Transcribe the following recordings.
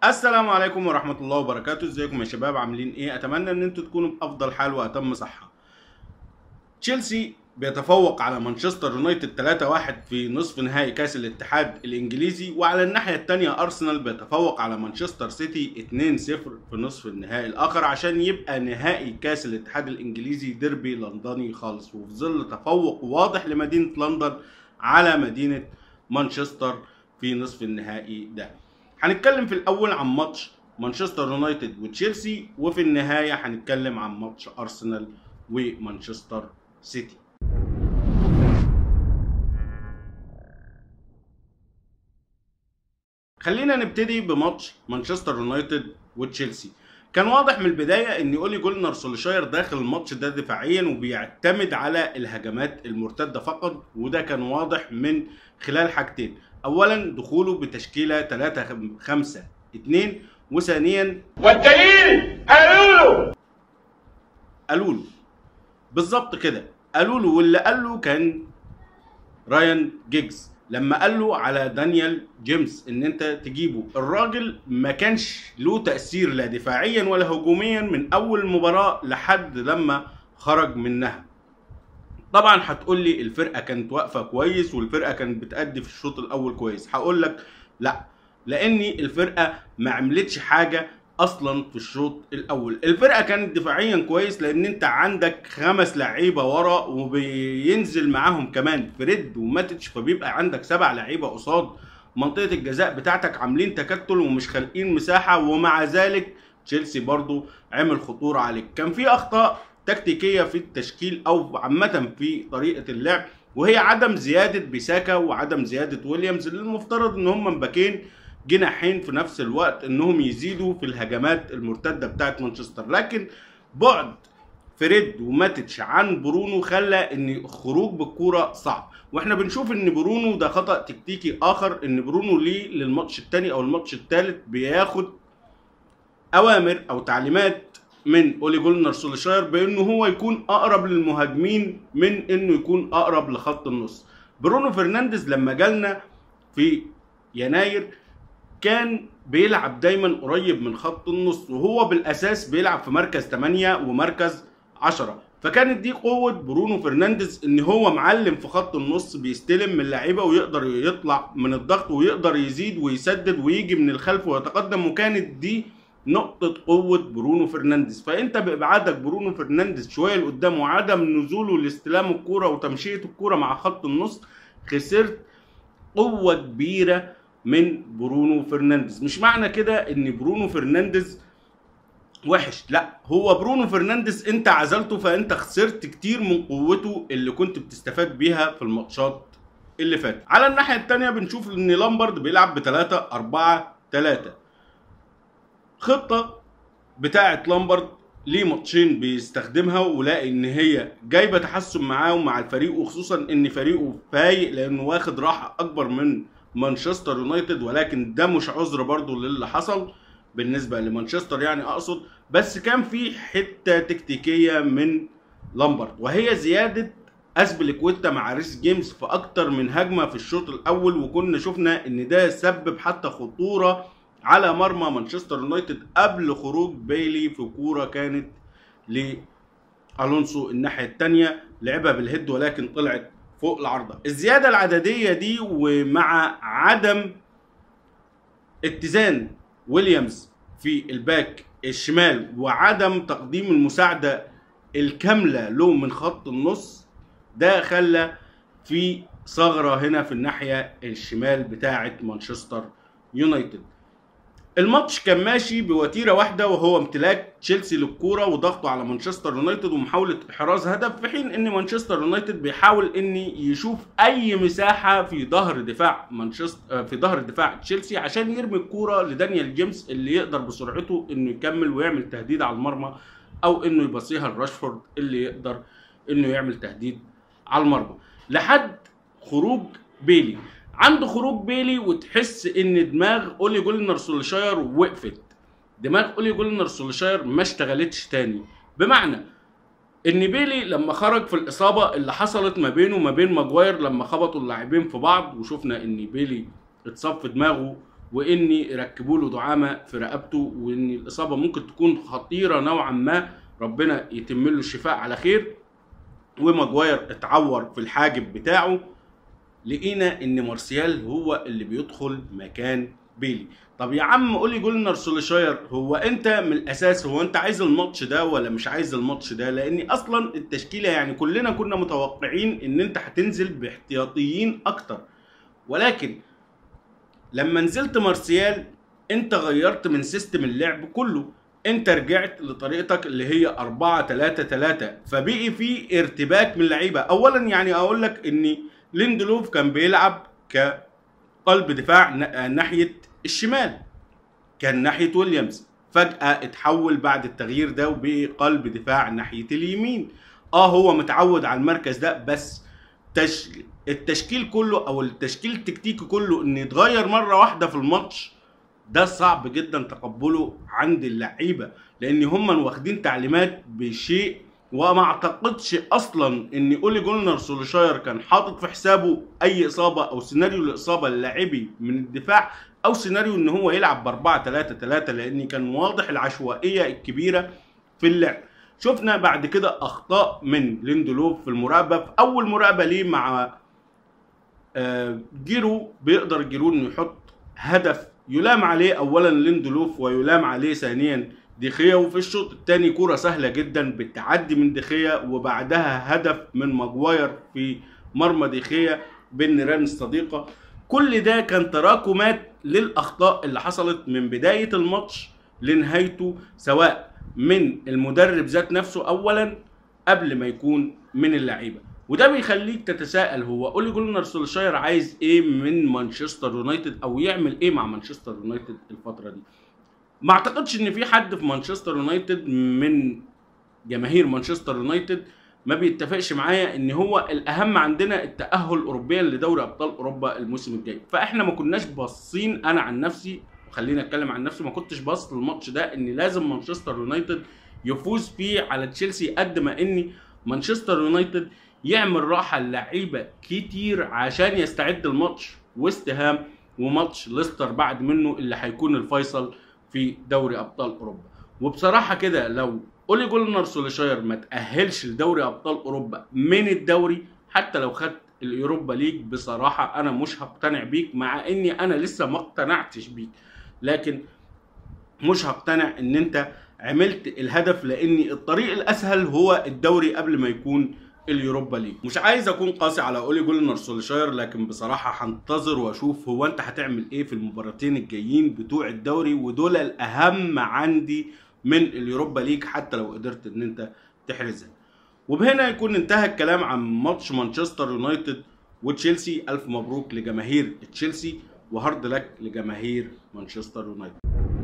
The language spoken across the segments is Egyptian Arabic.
السلام عليكم ورحمة الله وبركاته ازيكم يا شباب عاملين ايه اتمنى ان انتوا تكونوا بافضل حال واتم صحة تشيلسي بيتفوق على مانشستر يونايتد 3-1 في نصف نهائي كاس الاتحاد الانجليزي وعلى الناحية التانية ارسنال بيتفوق على مانشستر سيتي 2-0 في نصف النهائي الاخر عشان يبقى نهائي كاس الاتحاد الانجليزي ديربي لندني خالص وفي ظل تفوق واضح لمدينة لندن على مدينة مانشستر في نصف النهائي ده هنتكلم في الاول عن ماتش مانشستر يونايتد وتشيلسي وفي النهايه هنتكلم عن ماتش ارسنال ومانشستر سيتي خلينا نبتدي بماتش مانشستر يونايتد وتشيلسي كان واضح من البدايه ان اولي جولنر سولشاير داخل الماتش ده دفاعيا وبيعتمد على الهجمات المرتده فقط وده كان واضح من خلال حاجتين اولا دخوله بتشكيله 3 5 2 وثانيا والدليل قالوا له قالوا له بالظبط كده قالوا له واللي قال له كان رايان جيجز لما قال له على دانيال جيمس ان انت تجيبه الراجل ما كانش له تاثير لا دفاعيا ولا هجوميا من اول مباراه لحد لما خرج منها طبعا هتقول لي الفرقه كانت واقفه كويس والفرقه كانت بتأدي في الشوط الاول كويس هقول لك لا لاني الفرقه ما عملتش حاجه اصلا في الشوط الاول الفرقه كانت دفاعيا كويس لان انت عندك خمس لعيبه ورا وبينزل معاهم كمان فريد وماتش فبيبقى عندك سبع لعيبه قصاد منطقه الجزاء بتاعتك عاملين تكتل ومش خالقين مساحه ومع ذلك تشيلسي برضو عمل خطوره عليك كان في اخطاء تكتيكيه في التشكيل او عامه في طريقه اللعب وهي عدم زياده بيساكا وعدم زياده ويليامز اللي المفترض ان هم مباكين جناحين في نفس الوقت انهم يزيدوا في الهجمات المرتده بتاعت مانشستر لكن بعد فريد وماتيتش عن برونو خلى ان الخروج بالكوره صعب واحنا بنشوف ان برونو ده خطا تكتيكي اخر ان برونو ليه للماتش الثاني او الماتش الثالث بياخد اوامر او تعليمات من اولي جولنر سولشاير بانه هو يكون اقرب للمهاجمين من انه يكون اقرب لخط النص برونو فرنانديز لما جالنا في يناير كان بيلعب دايما قريب من خط النص وهو بالاساس بيلعب في مركز 8 ومركز 10 فكانت دي قوة برونو فرنانديز ان هو معلم في خط النص بيستلم من اللعيبة ويقدر يطلع من الضغط ويقدر يزيد ويسدد ويجي من الخلف ويتقدم وكانت دي نقطة قوة برونو فرنانديز فانت بإبعادك برونو فرنانديز شوية لقدام وعدم نزوله لاستلام الكورة وتمشية الكورة مع خط النص خسرت قوة كبيرة من برونو فرنانديز مش معنى كده ان برونو فرنانديز وحش لا هو برونو فرنانديز انت عزلته فانت خسرت كتير من قوته اللي كنت بتستفاد بيها في الماتشات اللي فاتت على الناحيه الثانيه بنشوف ان لامبرد بيلعب ب 3 4 3 خطه بتاعه لامبرد ليه ماتشين بيستخدمها ولاقي ان هي جايبه تحسن معاه ومع الفريق وخصوصا ان فريقه فايق لانه واخد راحه اكبر من مانشستر يونايتد ولكن ده مش عذر برضو للي حصل بالنسبه لمانشستر يعني اقصد بس كان في حته تكتيكيه من لامبرد وهي زياده اسبليكويتا مع ريس جيمس في اكتر من هجمه في الشوط الاول وكنا شفنا ان ده سبب حتى خطوره على مرمى مانشستر يونايتد قبل خروج بايلي في كوره كانت لالونسو الناحيه الثانيه لعبها بالهيد ولكن طلعت فوق العارضه الزياده العدديه دي ومع عدم اتزان ويليامز في الباك الشمال وعدم تقديم المساعده الكامله له من خط النص ده خلى في ثغره هنا في الناحيه الشمال بتاعه مانشستر يونايتد الماتش كان ماشي بوتيره واحده وهو امتلاك تشيلسي للكوره وضغطه على مانشستر يونايتد ومحاوله احراز هدف في حين ان مانشستر يونايتد بيحاول ان يشوف اي مساحه في ظهر دفاع مانشستر في ظهر دفاع تشيلسي عشان يرمي الكوره لدانيال جيمس اللي يقدر بسرعته انه يكمل ويعمل تهديد على المرمى او انه يبصيها لراشفورد اللي يقدر انه يعمل تهديد على المرمى لحد خروج بيلي عند خروج بيلي وتحس ان دماغ اولي جولنر سولشاير وقفت دماغ اولي جولنر سولشاير ما اشتغلتش تاني بمعنى ان بيلي لما خرج في الاصابه اللي حصلت ما بينه وما بين ماجواير لما خبطوا اللاعبين في بعض وشفنا ان بيلي اتصاب في دماغه وان يركبوا له دعامه في رقبته وان الاصابه ممكن تكون خطيره نوعا ما ربنا يتم له الشفاء على خير وماجواير اتعور في الحاجب بتاعه لقينا ان مارسيال هو اللي بيدخل مكان بيلي طب يا عم قول لي جولنر سوليشاير هو انت من الاساس هو انت عايز الماتش ده ولا مش عايز الماتش ده لان اصلا التشكيله يعني كلنا كنا متوقعين ان انت هتنزل باحتياطيين اكتر ولكن لما نزلت مارسيال انت غيرت من سيستم اللعب كله انت رجعت لطريقتك اللي هي 4 3 3 فبقي في ارتباك من اللعيبه اولا يعني اقول لك ان ليندلوف كان بيلعب كقلب دفاع ن- ناحيه الشمال كان ناحيه ويليامز فجاه اتحول بعد التغيير ده وبقي قلب دفاع ناحيه اليمين اه هو متعود على المركز ده بس تش... التشكيل كله او التشكيل التكتيكي كله ان يتغير مره واحده في الماتش ده صعب جدا تقبله عند اللعيبه لان هم واخدين تعليمات بشيء وما اعتقدش اصلا ان اولي جولنر سولشاير كان حاطط في حسابه اي اصابه او سيناريو لاصابه للاعبي من الدفاع او سيناريو ان هو يلعب ب 4 3 3 لان كان واضح العشوائيه الكبيره في اللعب شفنا بعد كده اخطاء من ليندلوف في المراقبه في اول مراقبه ليه مع آه، جيرو بيقدر جيرو انه يحط هدف يلام عليه اولا ليندلوف ويلام عليه ثانيا ديخيا وفي الشوط الثاني كرة سهلة جدا بالتعدي من ديخيا وبعدها هدف من ماجواير في مرمى ديخيا بالنيران الصديقة كل ده كان تراكمات للأخطاء اللي حصلت من بداية الماتش لنهايته سواء من المدرب ذات نفسه أولا قبل ما يكون من اللعيبة وده بيخليك تتساءل هو اولي جولنر سولشاير عايز ايه من مانشستر يونايتد او يعمل ايه مع مانشستر يونايتد الفتره دي ما اعتقدش ان في حد في مانشستر يونايتد من جماهير مانشستر يونايتد ما بيتفقش معايا ان هو الاهم عندنا التاهل اوروبيا لدوري ابطال اوروبا الموسم الجاي فاحنا ما كناش باصين انا عن نفسي وخليني اتكلم عن نفسي ما كنتش باص للماتش ده ان لازم مانشستر يونايتد يفوز فيه على تشيلسي قد ما ان مانشستر يونايتد يعمل راحه للعيبه كتير عشان يستعد الماتش ويست هام وماتش ليستر بعد منه اللي هيكون الفيصل في دوري ابطال اوروبا وبصراحه كده لو اولي جولنر سوليشاير ما تاهلش لدوري ابطال اوروبا من الدوري حتى لو خد اليوروبا ليج بصراحه انا مش هقتنع بيك مع اني انا لسه ما اقتنعتش بيك لكن مش هقتنع ان انت عملت الهدف لان الطريق الاسهل هو الدوري قبل ما يكون اليوروبا ليج مش عايز اكون قاسي على اولي جولنر سولشاير لكن بصراحه هنتظر واشوف هو انت هتعمل ايه في المباراتين الجايين بتوع الدوري ودول الاهم عندي من اليوروبا ليج حتى لو قدرت ان انت تحرزها وبهنا يكون انتهى الكلام عن ماتش مانشستر يونايتد وتشيلسي الف مبروك لجماهير تشيلسي وهارد لك لجماهير مانشستر يونايتد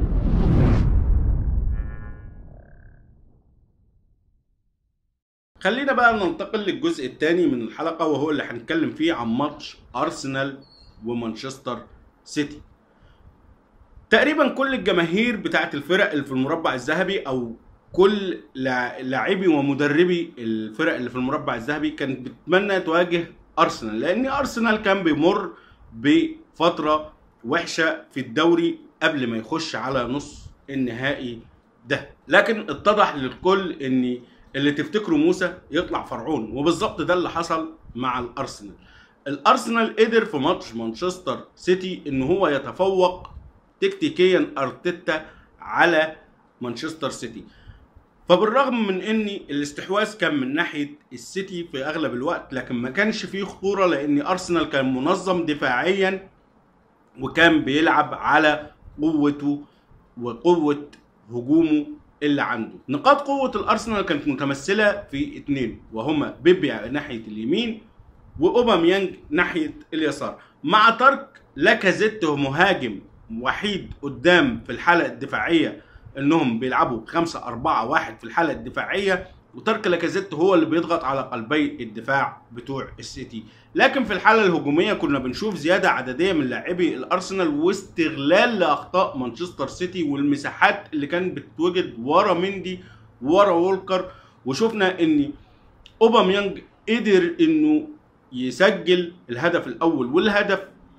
خلينا بقى ننتقل للجزء الثاني من الحلقه وهو اللي هنتكلم فيه عن ماتش ارسنال ومانشستر سيتي تقريبا كل الجماهير بتاعت الفرق اللي في المربع الذهبي او كل لاع- لاعبي ومدربي الفرق اللي في المربع الذهبي كانت بتتمنى تواجه ارسنال لان ارسنال كان بيمر بفتره وحشه في الدوري قبل ما يخش على نص النهائي ده لكن اتضح للكل ان اللي تفتكره موسى يطلع فرعون وبالظبط ده اللي حصل مع الارسنال الارسنال قدر في ماتش مانشستر سيتي ان هو يتفوق تكتيكيا ارتيتا على مانشستر سيتي فبالرغم من ان الاستحواذ كان من ناحيه السيتي في اغلب الوقت لكن ما كانش فيه خطوره لان ارسنال كان منظم دفاعيا وكان بيلعب على قوته وقوه هجومه اللي عنده نقاط قوه الارسنال كانت متمثله في اتنين وهما بيبي ناحيه اليمين واوباميانج ناحيه اليسار مع ترك لاكازيت مهاجم وحيد قدام في الحاله الدفاعيه انهم بيلعبوا 5 4 1 في الحاله الدفاعيه وترك لاكازيت هو اللي بيضغط على قلبي الدفاع بتوع السيتي لكن في الحاله الهجوميه كنا بنشوف زياده عدديه من لاعبي الارسنال واستغلال لاخطاء مانشستر سيتي والمساحات اللي كانت بتتوجد ورا مندي ورا وولكر وشفنا ان اوباميانج قدر انه يسجل الهدف الاول والهدف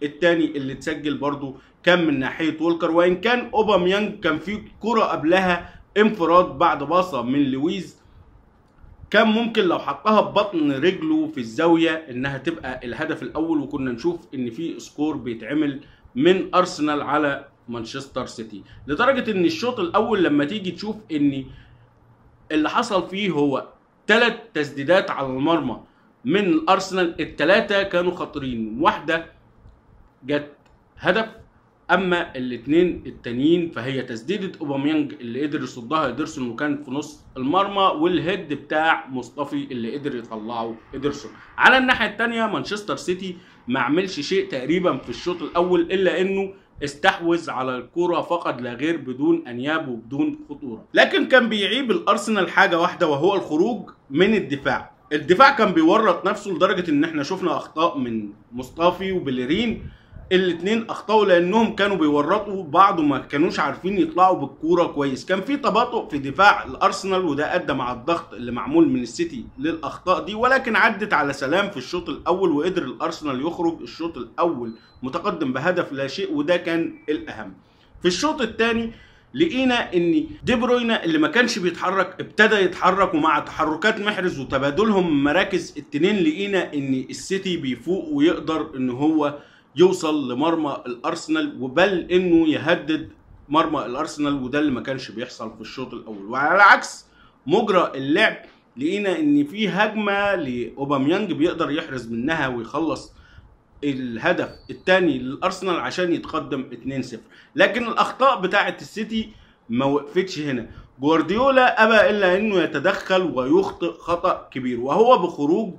الثاني اللي اتسجل برضو كان من ناحيه وولكر وان كان اوباميانج كان في كره قبلها انفراد بعد باصه من لويز كان ممكن لو حطها ببطن رجله في الزاويه انها تبقى الهدف الاول وكنا نشوف ان في سكور بيتعمل من ارسنال على مانشستر سيتي لدرجه ان الشوط الاول لما تيجي تشوف ان اللي حصل فيه هو ثلاث تسديدات على المرمى من الارسنال الثلاثه كانوا خطيرين واحده جت هدف اما الاثنين التانيين فهي تسديده اوباميانج اللي قدر يصدها ادرسون وكان في نص المرمى والهيد بتاع مصطفي اللي قدر يطلعه ادرسون على الناحيه الثانيه مانشستر سيتي ما عملش شيء تقريبا في الشوط الاول الا انه استحوذ على الكرة فقط لا غير بدون انياب وبدون خطوره لكن كان بيعيب الارسنال حاجه واحده وهو الخروج من الدفاع الدفاع كان بيورط نفسه لدرجه ان احنا شفنا اخطاء من مصطفي وبليرين الاثنين اخطاوا لانهم كانوا بيورطوا بعض وما كانوش عارفين يطلعوا بالكوره كويس كان في تباطؤ في دفاع الارسنال وده ادى مع الضغط اللي معمول من السيتي للاخطاء دي ولكن عدت على سلام في الشوط الاول وقدر الارسنال يخرج الشوط الاول متقدم بهدف لا شيء وده كان الاهم في الشوط الثاني لقينا ان دي بروينا اللي ما كانش بيتحرك ابتدى يتحرك ومع تحركات محرز وتبادلهم مراكز التنين لقينا ان السيتي بيفوق ويقدر ان هو يوصل لمرمى الارسنال وبل انه يهدد مرمى الارسنال وده اللي ما كانش بيحصل في الشوط الاول وعلى عكس مجرى اللعب لقينا ان في هجمه لاوباميانج بيقدر يحرز منها ويخلص الهدف الثاني للارسنال عشان يتقدم 2-0 لكن الاخطاء بتاعه السيتي ما وقفتش هنا جوارديولا ابى الا انه يتدخل ويخطئ خطا كبير وهو بخروج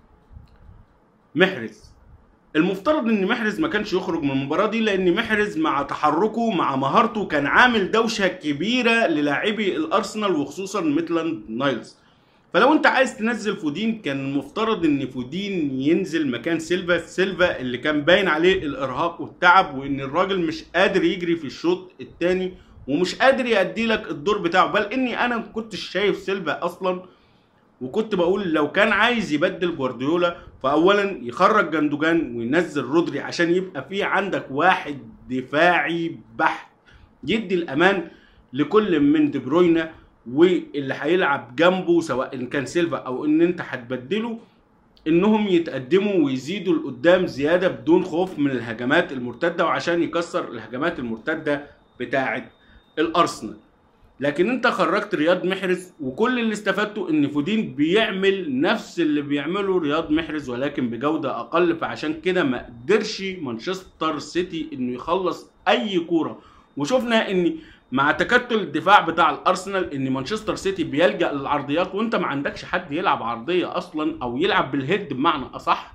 محرز المفترض ان محرز ما كانش يخرج من المباراه دي لان محرز مع تحركه مع مهارته كان عامل دوشه كبيره للاعبي الارسنال وخصوصا ميتلاند نايلز فلو انت عايز تنزل فودين كان المفترض ان فودين ينزل مكان سيلفا سيلفا اللي كان باين عليه الارهاق والتعب وان الراجل مش قادر يجري في الشوط الثاني ومش قادر يأدي لك الدور بتاعه بل اني انا ما كنتش شايف سيلفا اصلا وكنت بقول لو كان عايز يبدل جوارديولا فاولا يخرج جندوجان وينزل رودري عشان يبقى في عندك واحد دفاعي بحت يدي الامان لكل من دي بروينا واللي هيلعب جنبه سواء ان كان سيلفا او ان انت هتبدله انهم يتقدموا ويزيدوا لقدام زياده بدون خوف من الهجمات المرتده وعشان يكسر الهجمات المرتده بتاعه الارسنال لكن انت خرجت رياض محرز وكل اللي استفدته ان فودين بيعمل نفس اللي بيعمله رياض محرز ولكن بجوده اقل فعشان كده ما قدرش مانشستر سيتي انه يخلص اي كوره وشفنا ان مع تكتل الدفاع بتاع الارسنال ان مانشستر سيتي بيلجا للعرضيات وانت ما عندكش حد يلعب عرضيه اصلا او يلعب بالهيد بمعنى اصح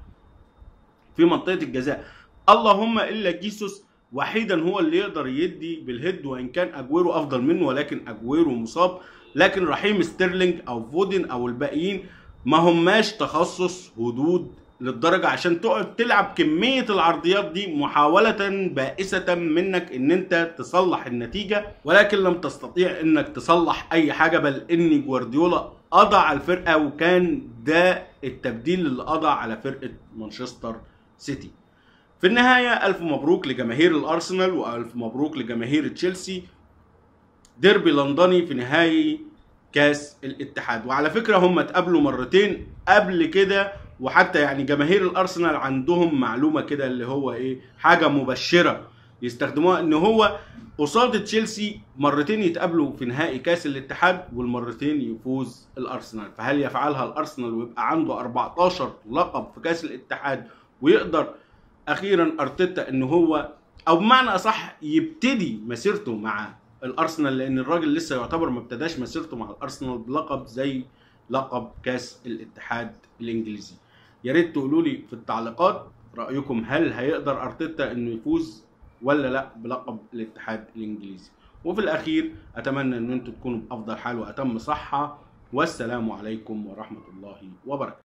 في منطقه الجزاء اللهم الا جيسوس وحيدا هو اللي يقدر يدي بالهيد وان كان اجويرو افضل منه ولكن اجويرو مصاب لكن رحيم ستيرلينج او فودن او الباقيين ما هماش تخصص هدود للدرجه عشان تقعد تلعب كميه العرضيات دي محاوله بائسه منك ان انت تصلح النتيجه ولكن لم تستطيع انك تصلح اي حاجه بل ان جوارديولا قضى على الفرقه وكان ده التبديل اللي قضى على فرقه مانشستر سيتي في النهاية ألف مبروك لجماهير الأرسنال وألف مبروك لجماهير تشيلسي ديربي لندني في نهائي كاس الاتحاد وعلى فكرة هم اتقابلوا مرتين قبل كده وحتى يعني جماهير الأرسنال عندهم معلومة كده اللي هو إيه حاجة مبشرة يستخدموها إن هو قصاد تشيلسي مرتين يتقابلوا في نهائي كاس الاتحاد والمرتين يفوز الأرسنال فهل يفعلها الأرسنال ويبقى عنده 14 لقب في كاس الاتحاد ويقدر اخيرا ارتيتا ان هو او بمعنى اصح يبتدي مسيرته مع الارسنال لان الراجل لسه يعتبر ما ابتداش مسيرته مع الارسنال بلقب زي لقب كاس الاتحاد الانجليزي يا ريت تقولوا لي في التعليقات رايكم هل هيقدر ارتيتا انه يفوز ولا لا بلقب الاتحاد الانجليزي وفي الاخير اتمنى ان انتم تكونوا بافضل حال واتم صحه والسلام عليكم ورحمه الله وبركاته